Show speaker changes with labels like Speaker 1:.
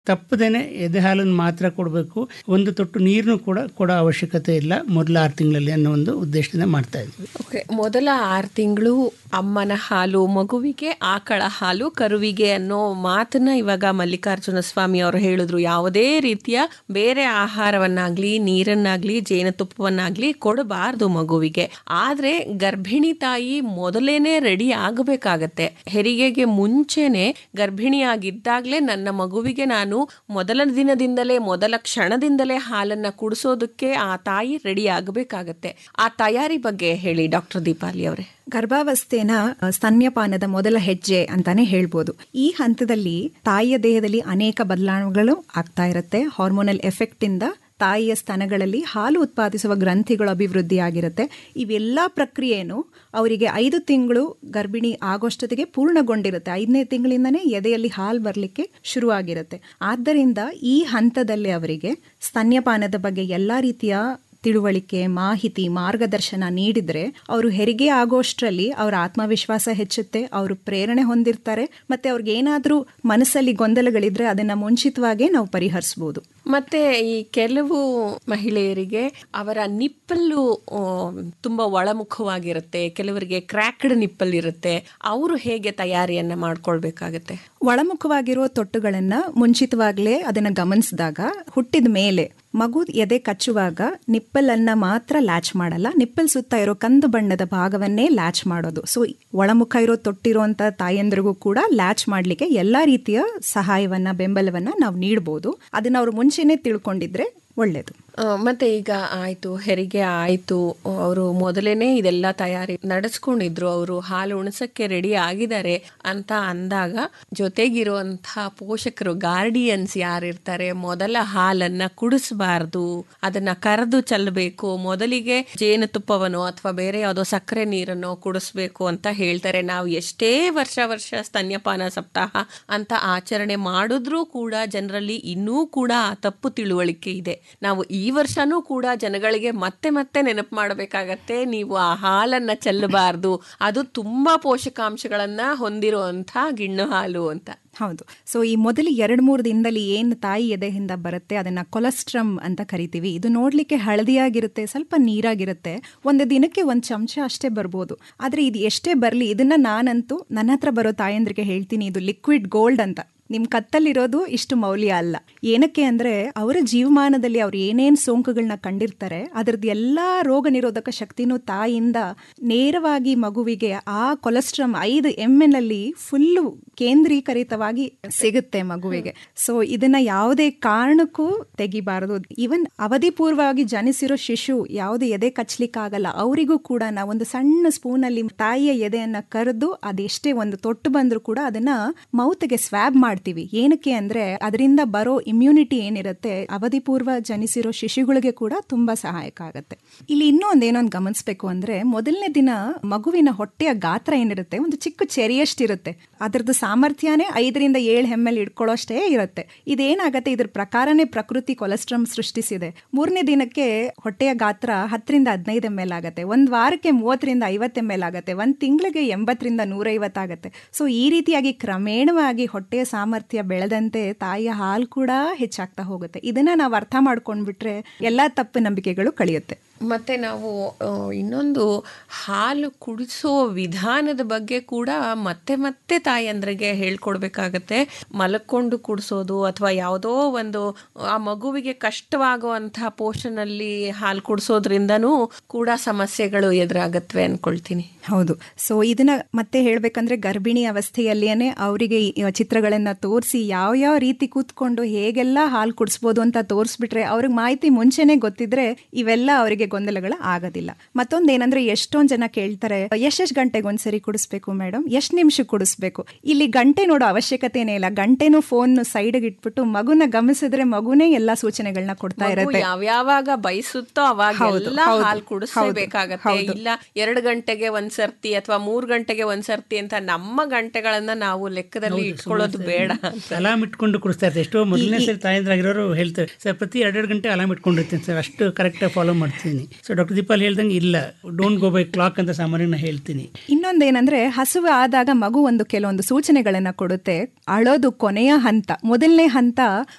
Speaker 1: ತಪ್ಪದೇನೆ ಎದೆ ಹಾಲನ್ನು ಮಾತ್ರ ಕೊಡಬೇಕು ಒಂದು ತೊಟ್ಟು ನೀರನ್ನು ಕೂಡ ಕೊಡೋ ಅವಶ್ಯಕತೆ ಇಲ್ಲ ಮೊದಲ ಆರು ತಿಂಗಳಲ್ಲಿ ಅನ್ನೋ ಒಂದು ಉದ್ದೇಶದಿಂದ ಮಾಡ್ತಾ ಇದ್ವಿ
Speaker 2: ಓಕೆ ಮೊದಲ ಆರು ತಿಂಗಳು ಅಮ್ಮನ ಹಾಲು ಮಗುವಿಗೆ ಆಕಳ ಹಾಲು ಕರುವಿಗೆ ಅನ್ನೋ ಮಾತನ್ನ ಇವಾಗ ಮಲ್ಲಿಕಾರ್ಜುನ ಸ್ವಾಮಿ ಅವರು ಹೇಳಿದ್ರು ಯಾವುದೇ ರೀತಿಯ ಬೇರೆ ಆಹಾರವನ್ನಾಗ್ಲಿ ನೀರನ್ನಾಗ್ಲಿ ಜೇನುತುಪ್ಪವನ್ನಾಗ್ಲಿ ಕೊಡಬಾರ್ದು ಮಗುವಿಗೆ ಆದ್ರೆ ಗರ್ಭಿಣಿ ತಾಯಿ ಮೊದಲೇನೆ ರೆಡಿ ಆಗಬೇಕಾಗತ್ತೆ ಹೆರಿಗೆಗೆ ಮುಂಚೆನೆ ಗರ್ಭಿಣಿಯಾಗಿದ್ದಾಗ್ಲೇ ನನ್ನ ಮಗುವಿಗೆ ನಾನು ಮೊದಲ ದಿನದಿಂದಲೇ ಮೊದಲ ಕ್ಷಣದಿಂದಲೇ ಹಾಲನ್ನ ಕುಡಿಸೋದಕ್ಕೆ ಆ ತಾಯಿ ರೆಡಿ ಆಗಬೇಕಾಗತ್ತೆ ಆ ತಯಾರಿ ಬಗ್ಗೆ ಹೇಳಿ ಡಾಕ್ಟರ್ ದೀಪಾಲಿ ಅವರೇ
Speaker 3: ಗರ್ಭಾವಸ್ಥೆನ ಸ್ತನ್ಯಪಾನದ ಮೊದಲ ಹೆಜ್ಜೆ ಅಂತಾನೆ ಹೇಳ್ಬೋದು ಈ ಹಂತದಲ್ಲಿ ತಾಯಿಯ ದೇಹದಲ್ಲಿ ಅನೇಕ ಬದಲಾವಣೆಗಳು ಆಗ್ತಾ ಇರುತ್ತೆ ಹಾರ್ಮೋನಲ್ ಎಫೆಕ್ಟ್ ಇಂದ ತಾಯಿಯ ಸ್ತನಗಳಲ್ಲಿ ಹಾಲು ಉತ್ಪಾದಿಸುವ ಗ್ರಂಥಿಗಳು ಅಭಿವೃದ್ಧಿ ಆಗಿರುತ್ತೆ ಇವೆಲ್ಲ ಪ್ರಕ್ರಿಯೆಯನ್ನು ಅವರಿಗೆ ಐದು ತಿಂಗಳು ಗರ್ಭಿಣಿ ಆಗೋಷ್ಟೊತ್ತಿಗೆ ಪೂರ್ಣಗೊಂಡಿರುತ್ತೆ ಐದನೇ ತಿಂಗಳಿಂದನೇ ಎದೆಯಲ್ಲಿ ಹಾಲು ಬರಲಿಕ್ಕೆ ಶುರುವಾಗಿರುತ್ತೆ ಆದ್ದರಿಂದ ಈ ಹಂತದಲ್ಲಿ ಅವರಿಗೆ ಸ್ತನ್ಯಪಾನದ ಬಗ್ಗೆ ಎಲ್ಲ ರೀತಿಯ ತಿಳುವಳಿಕೆ ಮಾಹಿತಿ ಮಾರ್ಗದರ್ಶನ ನೀಡಿದ್ರೆ ಅವರು ಹೆರಿಗೆ ಆಗೋಷ್ಟರಲ್ಲಿ ಅವರ ಆತ್ಮವಿಶ್ವಾಸ ಹೆಚ್ಚುತ್ತೆ ಅವರು ಪ್ರೇರಣೆ ಹೊಂದಿರ್ತಾರೆ ಮತ್ತೆ ಅವ್ರಿಗೆ ಏನಾದರೂ ಮನಸ್ಸಲ್ಲಿ ಗೊಂದಲಗಳಿದ್ರೆ ಅದನ್ನ ಮುಂಚಿತವಾಗೇ ನಾವು ಪರಿಹರಿಸಬಹುದು
Speaker 2: ಮತ್ತೆ ಈ ಕೆಲವು ಮಹಿಳೆಯರಿಗೆ ಅವರ ನಿಪ್ಪಲ್ಲು ಆ, ತುಂಬಾ ಒಳಮುಖವಾಗಿರುತ್ತೆ ಕೆಲವರಿಗೆ ಕ್ರ್ಯಾಕ್ಡ್ ನಿಪ್ಪಲ್ ಇರುತ್ತೆ ಅವರು ಹೇಗೆ ತಯಾರಿಯನ್ನ ಮಾಡ್ಕೊಳ್ಬೇಕಾಗತ್ತೆ
Speaker 3: ಒಳಮುಖವಾಗಿರೋ ತೊಟ್ಟುಗಳನ್ನ ಮುಂಚಿತವಾಗ್ಲೇ ಅದನ್ನ ಗಮನಿಸಿದಾಗ ಹುಟ್ಟಿದ ಮೇಲೆ ಮಗು ಎದೆ ಕಚ್ಚುವಾಗ ನಿಪ್ಪಲ್ ಅನ್ನ ಮಾತ್ರ ಲ್ಯಾಚ್ ಮಾಡಲ್ಲ ನಿಪ್ಪಲ್ ಸುತ್ತ ಇರೋ ಕಂದು ಬಣ್ಣದ ಭಾಗವನ್ನೇ ಲ್ಯಾಚ್ ಮಾಡೋದು ಸೊ ಒಳಮುಖ ಇರೋ ತೊಟ್ಟಿರುವಂತ ತಾಯಂದ್ರಿಗೂ ಕೂಡ ಲ್ಯಾಚ್ ಮಾಡ್ಲಿಕ್ಕೆ ಎಲ್ಲಾ ರೀತಿಯ ಸಹಾಯವನ್ನ ಬೆಂಬಲವನ್ನ ನಾವು ನೀಡಬಹುದು ಅದನ್ನ ಅವ್ರು ಮುಂಚೆನೆ ತಿಳ್ಕೊಂಡಿದ್ರೆ ಒಳ್ಳೇದು
Speaker 2: ಆ, ಮತ್ತೆ ಈಗ ಆಯ್ತು ಹೆರಿಗೆ ಆಯ್ತು ಅವರು ಮೊದಲೇನೆ ಇದೆಲ್ಲ ತಯಾರಿ ನಡೆಸ್ಕೊಂಡಿದ್ರು ಅವರು ಹಾಲು ಉಣಸಕ್ಕೆ ರೆಡಿ ಆಗಿದ್ದಾರೆ ಅಂತ ಅಂದಾಗ ಜೊತೆಗಿರುವಂತಹ ಪೋಷಕರು ಗಾರ್ಡಿಯನ್ಸ್ ಯಾರಿರ್ತಾರೆ ಮೊದಲ ಹಾಲನ್ನ ಕುಡಿಸಬಾರ್ದು ಅದನ್ನ ಕರೆದು ಚೆಲ್ಲಬೇಕು ಮೊದಲಿಗೆ ಜೇನುತುಪ್ಪವನ್ನೋ ಅಥವಾ ಬೇರೆ ಯಾವುದೋ ಸಕ್ಕರೆ ನೀರನ್ನೋ ಕುಡಿಸ್ಬೇಕು ಅಂತ ಹೇಳ್ತಾರೆ ನಾವು ಎಷ್ಟೇ ವರ್ಷ ವರ್ಷ ಸ್ತನ್ಯಪಾನ ಸಪ್ತಾಹ ಅಂತ ಆಚರಣೆ ಮಾಡಿದ್ರೂ ಕೂಡ ಜನರಲ್ಲಿ ಇನ್ನೂ ಕೂಡ ಆ ತಪ್ಪು ತಿಳುವಳಿಕೆ ಇದೆ ನಾವು ಈ ವರ್ಷನೂ ಕೂಡ ಜನಗಳಿಗೆ ಮತ್ತೆ ಮತ್ತೆ ನೆನಪು ಮಾಡಬೇಕಾಗತ್ತೆ ನೀವು ಆ ಹಾಲನ್ನ ಚೆಲ್ಲಬಾರ್ದು ಅದು ತುಂಬಾ ಪೋಷಕಾಂಶಗಳನ್ನ ಹೊಂದಿರುವಂತ ಗಿಣ್ಣು ಹಾಲು ಅಂತ
Speaker 3: ಹೌದು ಸೊ ಈ ಮೊದಲು ಎರಡು ಮೂರು ದಿನದಲ್ಲಿ ಏನು ತಾಯಿ ಎದೆಯಿಂದ ಬರುತ್ತೆ ಅದನ್ನ ಕೊಲೆಸ್ಟ್ರಮ್ ಅಂತ ಕರಿತೀವಿ ಇದು ನೋಡ್ಲಿಕ್ಕೆ ಹಳದಿಯಾಗಿರುತ್ತೆ ಸ್ವಲ್ಪ ನೀರಾಗಿರುತ್ತೆ ಒಂದು ದಿನಕ್ಕೆ ಒಂದು ಚಮಚ ಅಷ್ಟೇ ಬರ್ಬೋದು ಆದ್ರೆ ಇದು ಎಷ್ಟೇ ಬರಲಿ ಇದನ್ನ ನಾನಂತೂ ನನ್ನ ಹತ್ರ ಬರೋ ತಾಯಂದ್ರಿಗೆ ಹೇಳ್ತೀನಿ ಇದು ಲಿಕ್ವಿಡ್ ಗೋಲ್ಡ್ ಅಂತ ನಿಮ್ ಕತ್ತಲ್ಲಿರೋದು ಇಷ್ಟು ಮೌಲ್ಯ ಅಲ್ಲ ಏನಕ್ಕೆ ಅಂದ್ರೆ ಅವರ ಜೀವಮಾನದಲ್ಲಿ ಅವ್ರು ಏನೇನ್ ಸೋಂಕುಗಳನ್ನ ಕಂಡಿರ್ತಾರೆ ಅದರದ್ದು ಎಲ್ಲಾ ರೋಗ ನಿರೋಧಕ ಶಕ್ತಿನೂ ತಾಯಿಯಿಂದ ನೇರವಾಗಿ ಮಗುವಿಗೆ ಆ ಕೊಲೆಸ್ಟ್ರಮ್ ಐದು ಎಮ್ ಎನ್ ಅಲ್ಲಿ ಫುಲ್ಲು ಕೇಂದ್ರೀಕರಿತವಾಗಿ ಸಿಗುತ್ತೆ ಮಗುವಿಗೆ ಸೊ ಇದನ್ನ ಯಾವುದೇ ಕಾರಣಕ್ಕೂ ತೆಗಿಬಾರದು ಇವನ್ ಅವಧಿ ಪೂರ್ವವಾಗಿ ಜನಿಸಿರೋ ಶಿಶು ಯಾವುದೇ ಎದೆ ಕಚ್ಲಿಕ್ಕಾಗಲ್ಲ ಅವರಿಗೂ ಕೂಡ ನಾವೊಂದು ಸಣ್ಣ ಸ್ಪೂನ್ ಅಲ್ಲಿ ತಾಯಿಯ ಎದೆಯನ್ನ ಕರೆದು ಅದೆಷ್ಟೇ ಒಂದು ತೊಟ್ಟು ಬಂದ್ರೂ ಕೂಡ ಅದನ್ನ ಮೌತ್ಗೆ ಸ್ವ್ಯಾಬ್ ಮಾಡ್ತೀವಿ ಏನಕ್ಕೆ ಅಂದ್ರೆ ಅದರಿಂದ ಬರೋ ಇಮ್ಯುನಿಟಿ ಏನಿರುತ್ತೆ ಅವಧಿ ಪೂರ್ವ ಜನಿಸಿರೋ ಶಿಶುಗಳಿಗೆ ಕೂಡ ತುಂಬಾ ಸಹಾಯಕ ಆಗುತ್ತೆ ಇಲ್ಲಿ ಇನ್ನೂ ಒಂದ್ ಏನೊಂದು ಗಮನಿಸಬೇಕು ಅಂದ್ರೆ ಮೊದಲನೇ ದಿನ ಮಗುವಿನ ಹೊಟ್ಟೆಯ ಗಾತ್ರ ಏನಿರುತ್ತೆ ಒಂದು ಚಿಕ್ಕ ಚೆರಿಯಷ್ಟಿರುತ್ತೆ ಅದರದ್ದು ಸಾಮರ್ಥ್ಯನೇ ಐದರಿಂದ ಏಳು ಹೆಮ್ಮೆಲ್ ಇಟ್ಕೊಳ್ಳೋಷ್ಟೇ ಇರುತ್ತೆ ಇದೇನಾಗತ್ತೆ ಇದ್ರ ಪ್ರಕಾರನೇ ಪ್ರಕೃತಿ ಕೊಲೆಸ್ಟ್ರಮ್ ಸೃಷ್ಟಿಸಿದೆ ಮೂರನೇ ದಿನಕ್ಕೆ ಹೊಟ್ಟೆಯ ಗಾತ್ರ ಹತ್ತರಿಂದ ಹದಿನೈದು ಎಮ್ ಎಲ್ ಆಗುತ್ತೆ ಒಂದ್ ವಾರಕ್ಕೆ ಮೂವತ್ತರಿಂದ ಐವತ್ತು ಎಮ್ ಎಲ್ ಆಗುತ್ತೆ ಒಂದ್ ತಿಂಗಳಿಗೆ ಎಂಬತ್ತರಿಂದ ನೂರೈವತ್ತಾಗತ್ತೆ ಸೊ ಈ ರೀತಿಯಾಗಿ ಕ್ರಮೇಣವಾಗಿ ಹೊಟ್ಟೆಯ ಸಾಮರ್ಥ್ಯ ಬೆಳೆದಂತೆ ತಾಯಿಯ ಹಾಲು ಕೂಡ ಹೆಚ್ಚಾಗ್ತಾ ಹೋಗುತ್ತೆ ಇದನ್ನ ನಾವು ಅರ್ಥ ಮಾಡ್ಕೊಂಡ್ಬಿಟ್ರೆ ಎಲ್ಲಾ ತಪ್ಪು ನಂಬಿಕೆಗಳು ಕಳಿಯುತ್ತೆ
Speaker 2: ಮತ್ತೆ ನಾವು ಆ, ಇನ್ನೊಂದು ಹಾಲು ಕುಡಿಸೋ ವಿಧಾನದ ಬಗ್ಗೆ ಕೂಡ ಮತ್ತೆ ಮತ್ತೆ ತಾಯಂದ್ರಿಗೆ ಹೇಳ್ಕೊಡ್ಬೇಕಾಗತ್ತೆ ಮಲಕೊಂಡು ಕುಡಿಸೋದು ಅಥವಾ ಯಾವುದೋ ಒಂದು ಆ ಮಗುವಿಗೆ ಕಷ್ಟವಾಗುವಂತಹ ಪೋಷನಲ್ಲಿ ಹಾಲು ಕುಡಿಸೋದ್ರಿಂದನೂ ಕೂಡ ಸಮಸ್ಯೆಗಳು ಎದುರಾಗತ್ವೆ ಅನ್ಕೊಳ್ತೀನಿ
Speaker 3: ಹೌದು ಸೊ ಇದನ್ನ ಮತ್ತೆ ಹೇಳ್ಬೇಕಂದ್ರೆ ಗರ್ಭಿಣಿ ಅವಸ್ಥೆಯಲ್ಲಿಯೇ ಅವರಿಗೆ ಚಿತ್ರಗಳನ್ನ ತೋರಿಸಿ ಯಾವ ಯಾವ ರೀತಿ ಕೂತ್ಕೊಂಡು ಹೇಗೆಲ್ಲ ಹಾಲು ಕುಡಿಸ್ಬೋದು ಅಂತ ತೋರಿಸ್ಬಿಟ್ರೆ ಅವ್ರಿಗೆ ಮಾಹಿತಿ ಮುಂಚೆನೆ ಗೊತ್ತಿದ್ರೆ ಇವೆಲ್ಲ ಅವರಿಗೆ ಗೊಂದಲಗಳು ಆಗೋದಿಲ್ಲ ಮತ್ತೊಂದೇನಂದ್ರೆ ಎಷ್ಟೊಂದ್ ಜನ ಕೇಳ್ತಾರೆ ಎಷ್ಟೆಷ್ಟು ಗಂಟೆಗೆ ಒಂದ್ಸರಿ ಕುಡಿಸ್ಬೇಕು ಮೇಡಮ್ ಎಷ್ಟು ನಿಮಿಷ ಕುಡಿಸ್ಬೇಕು ಇಲ್ಲಿ ಗಂಟೆ ನೋಡೋ ಅವಶ್ಯಕತೆನೇ ಇಲ್ಲ ಗಂಟೆನೂ ಫೋನ್ ಸೈಡ್ಗೆ ಇಟ್ಬಿಟ್ಟು ಮಗುನ ಗಮನಿಸಿದ್ರೆ ಮಗುನೇ ಎಲ್ಲಾ ಸೂಚನೆಗಳನ್ನ ಕೊಡ್ತಾ
Speaker 2: ಮಗು
Speaker 3: ಇರುತ್ತೆ
Speaker 2: ಯಾವ್ಯಾವಾಗ ಬಯಸುತ್ತೋ ಅವಾಗ
Speaker 3: ಹೌದು,
Speaker 2: ಎಲ್ಲ
Speaker 3: ಹೌದು,
Speaker 2: ಹಾಲು ಕುಡಿಸ್ಲೇಬೇಕಾಗತ್ತೆ
Speaker 3: ಹೌದು.
Speaker 2: ಇಲ್ಲ ಎರಡು ಗಂಟೆಗೆ ಒಂದ್ಸರ್ತಿ ಅಥವಾ ಮೂರ್ ಗಂಟೆಗೆ ಒಂದ್ಸರ್ತಿ ಅಂತ ನಮ್ಮ ಗಂಟೆಗಳನ್ನ ನಾವು ಲೆಕ್ಕದಲ್ಲಿ ಇಟ್ಕೊಳ್ಳೋದು ಬೇಡ
Speaker 1: ಅಲಾಮ್ ಇಟ್ಕೊಂಡು ಕುಡಿಸ್ತಾ ಇರ್ತಾರೆ ಎಷ್ಟೋ ಮೊದಲನೇ ಸರಿ ತಾಯಂದ್ರಾಗಿರೋರು ಹೇಳ್ತಾರೆ ಸರ್ ಪ್ರತಿ ಎರಡೆರಡು ಗಂಟೆ ಅಲಾಮ್ ಇಟ್ಕೊಂಡಿರ್ತೀನಿ ಸರ್ ಅಷ್ಟು ಕರೆಕ್ಟಾಗಿ ಫಾಲೋ ಮಾಡ್ತೀನಿ ಸೊ ಡಾಕ್ಟರ್ ದೀಪಾಲ್ ಹೇಳ್ದಂಗೆ ಇಲ್ಲ ಡೋಂಟ್ ಗೋ ಬೈ ಕ್ಲಾಕ್ ಅಂತ ಸಾಮಾನ್ಯ ನಾನು ಹೇಳ್ತೀನಿ
Speaker 3: ಇನ್ನೊಂದೇನಂದ್ರೆ ಹಸುವು ಆದಾಗ ಮಗು ಒಂದು ಕೆಲವೊಂದು ಸೂಚನೆಗಳನ್ನ ಕೊಡುತ್ತೆ ಅಳೋದು ಕೊನೆಯ ಹಂತ ಮೊದಲನೇ ಹಂತ